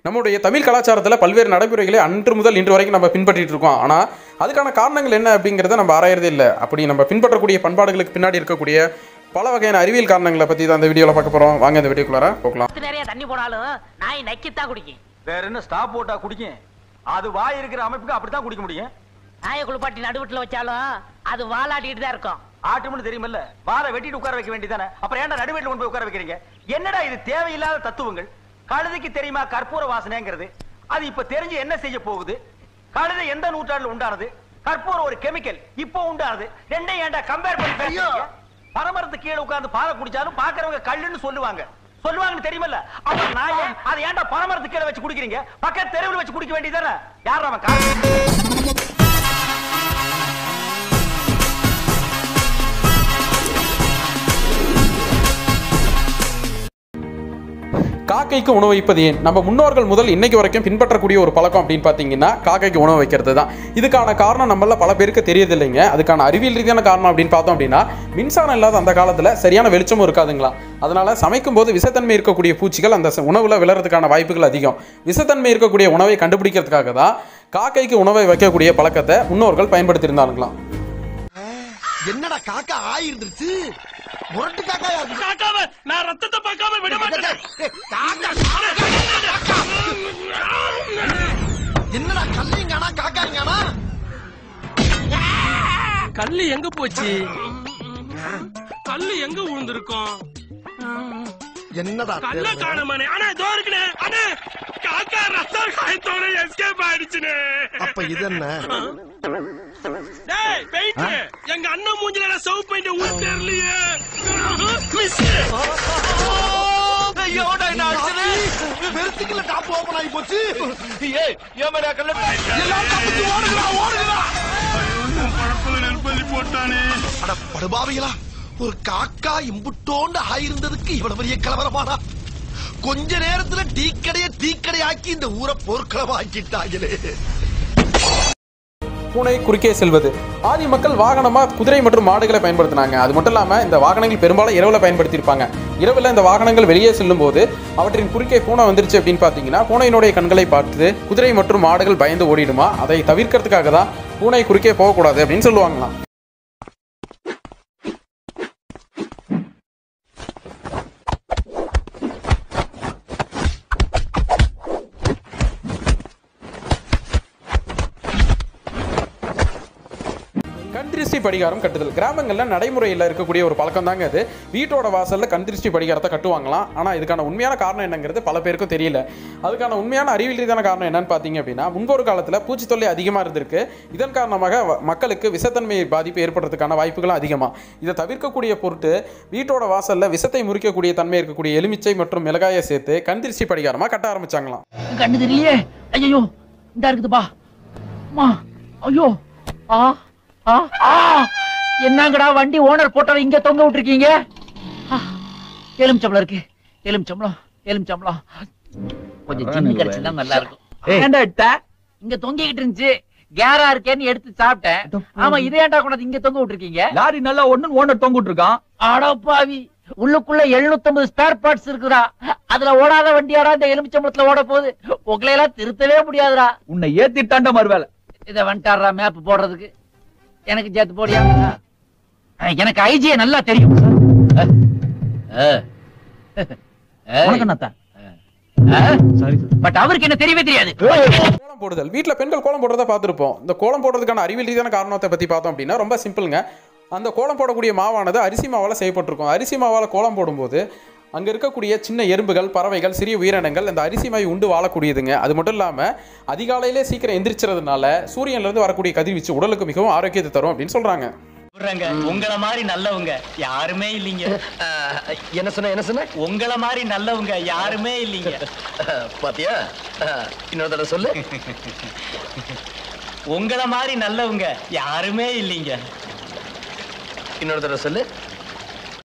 நம்முடைய தமிழ் கலாச்சாரத்தில் பல்வேறு நடைமுறைகளை அன்று முதல் இன்று வரைக்கும் நம்ம பின்பற்றிட்டு இருக்கோம் ஆனால் அதுக்கான காரணங்கள் என்ன அப்படிங்கிறத நம்ம ஆராயறதே இல்லை அப்படி நம்ம பின்பற்றக்கூடிய பண்பாடுகளுக்கு பின்னாடி இருக்கக்கூடிய பல வகையான அறிவியல் காரணங்களை பற்றி தான் இந்த வீடியோவில் பார்க்க போகிறோம் வாங்க இந்த வீடியோக்குள்ளார போகலாம் நிறைய தண்ணி போனாலும் நாய் நக்கித்தான் குடிக்கும் வேற என்ன ஸ்டாப் போட்டா குடிக்கும் அது வாய் இருக்கிற அமைப்புக்கு அப்படித்தான் குடிக்க முடியும் நாயை குளிப்பாட்டி நடுவுட்டுல வச்சாலும் அது வாலாட்டிட்டு தான் இருக்கும் ஆட்டும்னு தெரியுமல்ல வாழை வெட்டிட்டு உட்கார வைக்க வேண்டியதானே அப்புறம் ஏன்டா நடுவேட்டில் கொண்டு போய் உட்கார வைக்கிறீங்க என்னடா இது தேவையில்லாத தத்துவங்கள் கழுதைக்கு தெரியுமா கற்பூர வாசனைங்கிறது அது இப்ப தெரிஞ்சு என்ன செய்ய போகுது கழுதை எந்த நூற்றாண்டுல உண்டானது கற்பூரம் ஒரு கெமிக்கல் இப்போ உண்டானது ரெண்டையும் ஏன்டா கம்பேர் பண்ணி பேசுறீங்க பரமரத்து கீழே உட்கார்ந்து பாலை குடிச்சாலும் பாக்குறவங்க கல்லுன்னு சொல்லுவாங்க சொல்லுவாங்கன்னு தெரியுமல்ல அப்ப நான் ஏன் அதை ஏன்டா பரமரத்து கீழே வச்சு குடிக்கிறீங்க பக்கத்து தெருவில் வச்சு குடிக்க வேண்டியதானே யார் அவன் காரணம் காக்கைக்கு உணவு வைப்பது ஏன் நம்ம முன்னோர்கள் முதல் இன்னைக்கு வரைக்கும் பின்பற்றக்கூடிய ஒரு பழக்கம் அப்படின்னு பார்த்தீங்கன்னா காக்கைக்கு உணவு வைக்கிறது தான் இதுக்கான காரணம் நம்மள பல பேருக்கு தெரியதில்லைங்க அதுக்கான அறிவியல் ரீதியான காரணம் அப்படின்னு பார்த்தோம் அப்படின்னா மின்சாரம் இல்லாத அந்த காலத்தில் சரியான வெளிச்சமும் இருக்காதுங்களா அதனால சமைக்கும் போது விஷத்தன்மை இருக்கக்கூடிய பூச்சிகள் அந்த ச- உணவுல விழறதுக்கான வாய்ப்புகள் அதிகம் விஷத்தன்மை இருக்கக்கூடிய உணவை கண்டுபிடிக்கிறதுக்காக தான் காக்கைக்கு உணவை வைக்கக்கூடிய பழக்கத்தை முன்னோர்கள் பயன்படுத்தியிருந்தாங்களாம் என்னடா காக்கா ஆயிருந்துருச்சு முரட்டு காக்காயா இருக்கு காக்காம நான் ரத்தத்தை பார்க்காம விட மாட்டேன் ஏய், காக்கா, காக்கா. என்னடா கல்லிங்கானா காக்காங்கானா கல்லு எங்க போச்சு கல்லு எங்க விழுந்திருக்கும் என்னடா கல்ல தேடுற? காணமானே ஆனா இதோ இருக்குனே அண்ணே காக்கா ரத்தம் காயத்தோட எஸ்கேப் ஆயிடுச்சுனே அப்ப இது என்ன டேய் பெயிண்ட் எங்க அண்ணன் மூஞ்சில நான் சவு பெயிண்ட் ஊர் தெரியலையே மிஸ் பெருத்துக்குள்ள டாப் ஓபன் ஆகி போச்சு ஏய் ஏமாடா கல்ல எல்லாரும் தப்பிச்சு ஓடுங்களா ஓடுங்களா பழப்புல நெருப்பள்ளி போட்டானே அட படுபாவிகளா ஒரு காக்கா இம்புட்டோண்டு ஆயிருந்ததுக்கு இவ்வளவு பெரிய கலவரமாடா கொஞ்ச நேரத்துல டீக்கடைய டீக்கடையாக்கி இந்த ஊரை போர்க்களமாக்கிட்டாங்களே பூனை குறுக்கே செல்வது ஆதி மக்கள் வாகனமா குதிரை மற்றும் மாடுகளை பயன்படுத்தினாங்க அது மட்டும் இல்லாம இந்த வாகனங்கள் பெரும்பாலும் இரவுல பயன்படுத்தியிருப்பாங்க இரவுல இந்த வாகனங்கள் வெளியே செல்லும் போது அவற்றின் குறுக்கே பூனை வந்துருச்சு அப்படின்னு பார்த்தீங்கன்னா பூனையினுடைய கண்களை பார்த்து குதிரை மற்றும் மாடுகள் பயந்து ஓடிடுமா அதை தவிர்க்கிறதுக்காக தான் பூனை குறுக்கே போகக்கூடாது அப்படின்னு சொல்லுவாங்களாம் கண் திருஷ்டி படிகாரம் கட்டுதல் கிராமங்களில் நடைமுறையில் இருக்கக்கூடிய ஒரு பழக்கம் தாங்க அது வீட்டோட வாசலில் கண் திருஷ்டி படிகாரத்தை கட்டுவாங்களாம் ஆனால் இதுக்கான உண்மையான காரணம் என்னங்கிறது பல பேருக்கும் தெரியல அதுக்கான உண்மையான அறிவியல் ரீதியான காரணம் என்னன்னு பார்த்தீங்க அப்படின்னா முன்பொரு காலத்தில் பூச்சி தொல்லை அதிகமாக இருந்திருக்கு இதன் காரணமாக வ- மக்களுக்கு விஷத்தன்மை பாதிப்பு ஏற்படுறதுக்கான வாய்ப்புகளும் அதிகமாக இதை தவிர்க்கக்கூடிய பொருட்டு வீட்டோட வாசலில் விஷத்தை முறிக்கக்கூடிய தன்மை இருக்கக்கூடிய எலுமிச்சை மற்றும் மிளகாயை சேர்த்து கண் திருஷ்டி படிகாரமாக கட்ட ஆரம்பிச்சாங்களாம் கண்ணு தெரியலையே ஐயோ இந்த இருக்குதுப்பா அம்மா ஐயோ ஆ ஆ ஆ என்னங்கடா வண்டி ஓனர் போட்டதை இங்க தொங்க விட்டுருக்கீங்க ஆ, எலுமிச்சம்பளம் இருக்கு எலுமிச்சம்பளம் எலுமிச்சம்பளம் கொஞ்சம் சின்ன கிடைச்சா நல்லா இருக்கும் ஏன்டா எடுத்த இங்க தொங்கிக்கிட்டு இருந்துச்சு கேரா இருக்கேன்னு எடுத்து சாப்பிட்டேன் ஆமா இதே ஏன்டா கொண்டாந்து இங்க தொங்க விட்டுருக்கீங்க லாரி நல்லா ஒண்ணு ஓனர் தொங்கிட்டு இருக்கான் அடப்பாவி உள்ளுக்குள்ள 750 ஸ்பேர் பார்ட்ஸ் இருக்குடா அதுல ஓடாத வண்டியாடா இந்த எலுமிச்சம்பளத்துல ஓட போகுது உங்களை எல்லாம் திருத்தவே முடியாதுடா உன்னை ஏத்திட்டாண்ட மறுவேலை இத வந்துட்டாரா மேப் போடுறதுக்கு எனக்கு சேர்த்து போடியா அஹ், எனக்கு ஐஜிய நல்லா தெரியும் பட் அவருக்கு என்ன தெரியவே தெரியாது கோலம் போடுதல் வீட்டில் பெண்கள் கோலம் போடுறத பார்த்துருப்போம் இந்த கோலம் போடுறதுக்கான அறிவியல் ரீதியான காரணத்தை பற்றி பார்த்தோம் அப்படின்னா ரொம்ப சிம்பிளுங்க அந்த கோலம் போடக்கூடிய மாவானது அரிசி மாவால் செய்யப்பட்டிருக்கும் அரிசி மாவால் கோலம் போடும்போது அங்கே இருக்கக்கூடிய சின்ன எறும்புகள் பறவைகள் சிறிய உயிரினங்கள் இந்த அரிசி மாவை உண்டு வாழக்கூடியதுங்க அது மட்டும் இல்லாமல் அதிகாலையிலே சீக்கிரம் எந்திரிச்சதுனால சூரியன்லேருந்து வரக்கூடிய கதிர்வீச்சு உடலுக்கு மிகவும் ஆரோக்கியத்தை தரும் அப்படின்னு சொல்கிறாங்க உங்களை மாதிரி நல்லவங்க யாருமே இல்லைங்க என்ன சொன்ன என்ன சொன்ன உங்களை மாதிரி நல்லவங்க யாருமே இல்லைங்க பாத்தியா இன்னொரு தடவை சொல்லு உங்களை மாதிரி நல்லவங்க யாருமே இல்லைங்க இன்னொரு தடவை சொல்லு